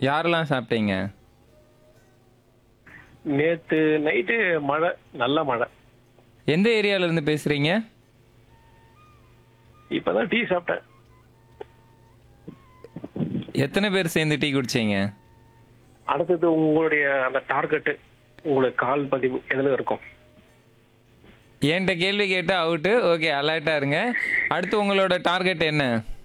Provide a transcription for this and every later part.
யாரெல்லாம் சாப்பிட்டீங்க நேத்து நைட்டு மழை நல்ல மழை எந்த ஏரியால இருந்து பேசுறீங்க இப்பதான் டீ சாப்பிட்டேன் எத்தனை பேர் சேர்ந்து டீ குடிச்சீங்க அடுத்தது உங்களுடைய அந்த டார்கெட் உங்களுக்கு கால் பதிவு எதுல இருக்கும் என்கிட்ட கேள்வி கேட்டா அவுட்டு ஓகே அலர்ட்டா இருங்க அடுத்து உங்களோட டார்கெட் என்ன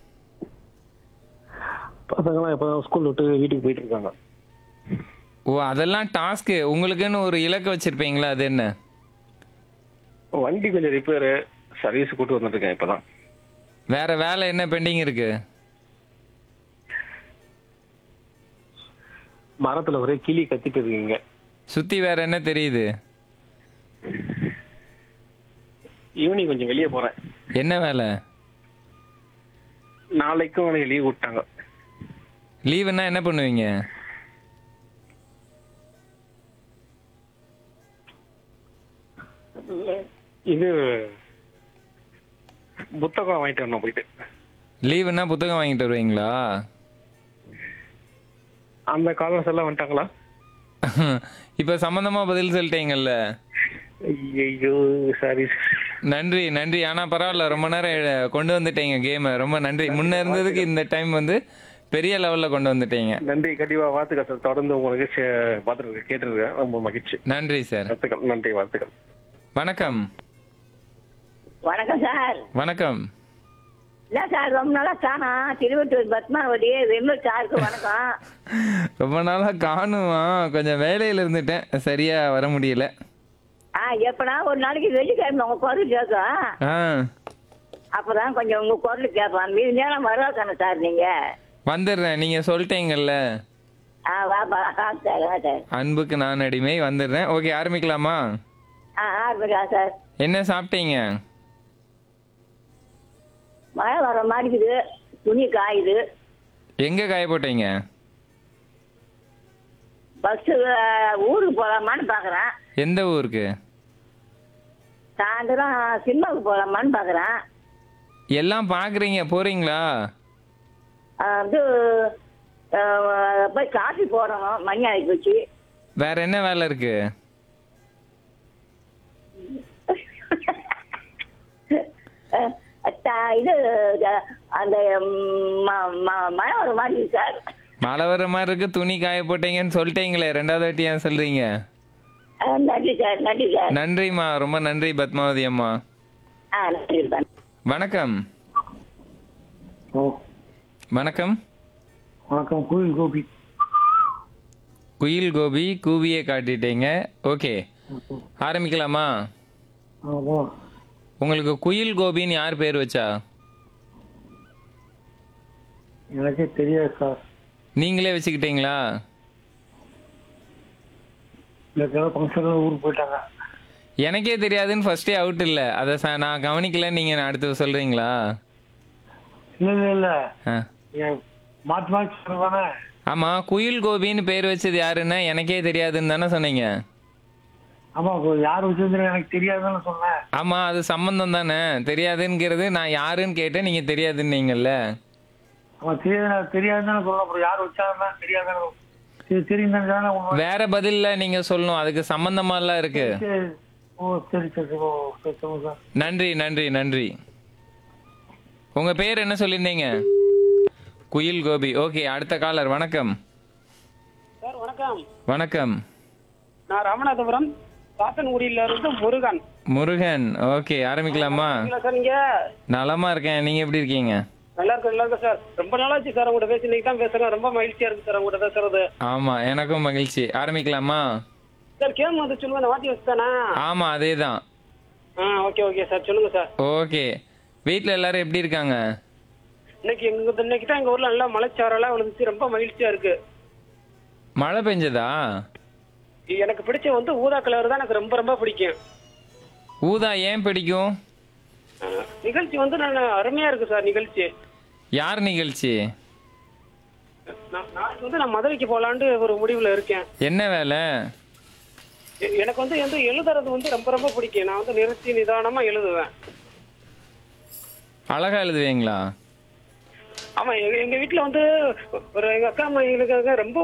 பசங்களாம் இப்பதான் ஸ்கூல் விட்டு வீட்டுக்கு போயிட்டு இருக்காங்க ஓ அதெல்லாம் டாஸ்க்கு உங்களுக்குன்னு ஒரு இலக்கு வச்சிருப்பீங்களா அது என்ன வண்டி கொஞ்சம் ரிப்பேரு சர்வீஸ் கூட்டு வந்துருக்கேன் இப்பதான் வேற வேலை என்ன பெண்டிங் இருக்கு மரத்துல ஒரே கிளி கத்திட்டு இருக்கீங்க சுத்தி வேற என்ன தெரியுது ஈவினிங் கொஞ்சம் வெளியே போறேன் என்ன வேலை நாளைக்கும் எனக்கு லீவ் விட்டாங்க லீவுன்னா என்ன பண்ணுவீங்க இது புத்தகம் வாங்கிட்டு வரணும் போயிட்டு லீவுன்னா புத்தகம் வாங்கிட்டு வருவீங்களா அந்த காலர்ஸ் எல்லாம் வந்துட்டாங்களா இப்ப சம்பந்தமா பதில் சொல்லிட்டீங்கல்ல ஐயோ சாரி நன்றி நன்றி ஆனா பரவாயில்ல ரொம்ப நேரம் எ- கொண்டு வந்துட்டீங்க கேம் ரொம்ப நன்றி முன்ன இருந்ததுக்கு இந்த டைம் வந்து பெரிய லெவல்ல கொண்டு வந்துட்டீங்க நன்றி கண்டிப்பா வாழ்த்துக்கள் சார் தொடர்ந்து உங்களுக்கு சே- பார்த்துருக்கேன் கேட்டிருக்கேன் ரொம்ப மகிழ்ச்சி நன்றி சார் வாழ்த்துக்கள் நன்றி வாழ்த்துக்கள் வணக்கம் வணக்கம் சார் வணக்கம் இல்ல சார் ரொம்ப நாளா காணா திருவட்டூர் பத்மாவதி வெம்பல் சாருக்கு வணக்கம் ரொம்ப நாளா காணுமா கொஞ்சம் வேலையில இருந்துட்டேன் சரியா வர முடியல ஆ எப்பனா ஒரு நாளைக்கு வெள்ளிக்கிழமை உங்க குரல் கேட்கும் ஆ அப்பதான் கொஞ்சம் உங்க குரல் கேட்பான் மீதி நேரம் வருவாக்கான சார் நீங்க வந்துடுறேன் நீங்க சொல்லிட்டீங்கல்ல ஆ வாப்பா ஆ சார் ஆ சார் அன்புக்கு நான் அடிமை வந்துடுறேன் ஓகே ஆரம்பிக்கலாமா ஆ ஆரம்பிக்கா சார் என்ன சாப்பிட்டீங்க மழை வர மாதிரி இருக்குது துணி காயுது எங்க காய போட்டீங்க பஸ்ஸு ஊருக்கு போகலாமான்னு பார்க்குறேன் எந்த ஊருக்கு சாயந்தரம் சினிமாவுக்கு போகலாமான்னு பார்க்குறேன் எல்லாம் பாக்குறீங்க போறீங்களா வந்து ஆ, போய் காஃபி போடணும் மணி ஆகி போச்சு வேற என்ன வேலை இருக்கு அஹ் அத்தா- இது அஹ், அந்த ம், ம- ம- மழை வர மாதிரி இருக்கு சார் மழை வர மாதிரி இருக்கு துணி காய போட்டீங்கன்னு சொல்லிட்டீங்களே ரெண்டாவது வாட்டி ஏன் சொல்றீங்க அஹ், நன்றி சார் நன்றி சார் நன்றிம்மா ரொம்ப நன்றி பத்மாவதி அம்மா ஆ நன்றி சார் வணக்கம் ஓ வணக்கம் வணக்கம் கோயில் கோபி குயில் கோபி கூவியே காட்டிட்டீங்க ஓகே ஆரம்பிக்கலாமா ஆமா உங்களுக்கு குயில் கோபின்னு யார் பேர் வச்சா எனக்கே தெரியாது சார் நீங்களே வச்சுக்கிட்டீங்களா எனக்காக ஃபங்க்ஷன்ல ஊருக்கு போயிட்டாங்க எனக்கே தெரியாதுன்னு ஃபர்ஸ்டே அவுட் இல்ல அதை ச- நான் கவனிக்கல நீங்க அடுத்து சொல்றீங்களா இல்ல இல்ல இல்ல ஆ. என் மாற்றி மாற்றி சொல்லுவானே ஆமா குயில் கோபின்னு பேர் வச்சது யாருன்னா எனக்கே தெரியாதுன்னு தானே சொன்னீங்க ஆமா இப்போ யார் வச்சிருந்தா எனக்கு தெரியாதுன்னு சொன்னேன் ஆமா அது சம்பந்தம் தானே தெரியாதுங்கிறது நான் யாருன்னு கேட்டேன் நீங்க தெரியாதுன்னீங்கல்ல ஆமா தெரியாது தெரியாதுன்னு சொல்ல அப்புறம் யார் வச்சாங்கன்னா தெரியாதுன்னு சரி தெரியும் தானே உண்மை வேற பதில்ல நீங்க சொல்லணும் அதுக்கு சம்பந்தமாலாம் இருக்கு சரி. ஓ சரி சரி சரி. ஓ சரி சொல்லுங்க சார் நன்றி நன்றி நன்றி உங்க பேர் என்ன சொல்லியிருந்தீங்க குயில் கோபி ஓகே அடுத்த காலர் வணக்கம் சார் வணக்கம் வணக்கம் நான் ராமநாதபுரம் சாத்தன்குடியில இருந்து முருகன் முருகன் ஓகே ஆரம்பிக்கலாமா இல்ல சார் நீங்க நலமா இருக்கேன் நீங்க எப்படி இருக்கீங்க நல்லா இருக்கு நல்லா இருக்கு சார் ரொம்ப நாளாச்சு சார் உங்கள்கிட்ட பேசி இன்னைக்கு தான் பேசுறேன் ரொம்ப மகிழ்ச்சியா இருக்கு சார் உங்கள்கிட்ட பேசுறது ஆமா எனக்கும் மகிழ்ச்சி ஆரம்பிக்கலாமா சார் கேம் வந்து சொல்லுங்க நான் மாத்தி வச்சுதானா ஆமா அதேதான் ஆ ஓகே ஓகே சார் சொல்லுங்க சார் ஓகே வீட்ல எல்லாரும் எப்படி இருக்காங்க இன்னைக்கு எங்க இன்னைக்கு தான் எங்க ஊர்ல நல்லா மலைச்சாரெல்லாம் விழுந்துச்சு ரொம்ப மகிழ்ச்சியா இருக்கு மழை பெஞ்சதா எனக்கு பிடிச்ச வந்து ஊதா கலர் தான் எனக்கு ரொம்ப ரொம்ப பிடிக்கும் ஊதா ஏன் பிடிக்கும் ஆ, நிகழ்ச்சி வந்து நான் அருமையா இருக்கு சார் நிகழ்ச்சி யார் நிகழ்ச்சி நான் நாளைக்கு வந்து நான் மதுரைக்கு போலான்னு ஒரு முடிவுல இருக்கேன் என்ன வேலை எ- எனக்கு வந்து வந்து எழுதுறது வந்து ரொம்ப ரொம்ப பிடிக்கும் நான் வந்து நிறுத்தி நிதானமா எழுதுவேன் அழகா எழுதுவீங்களா ஆமா எங்க எங்க வீட்டுல வந்து ஒரு எங்க அக்கா அம்மா எங்களுக்காக ரொம்ப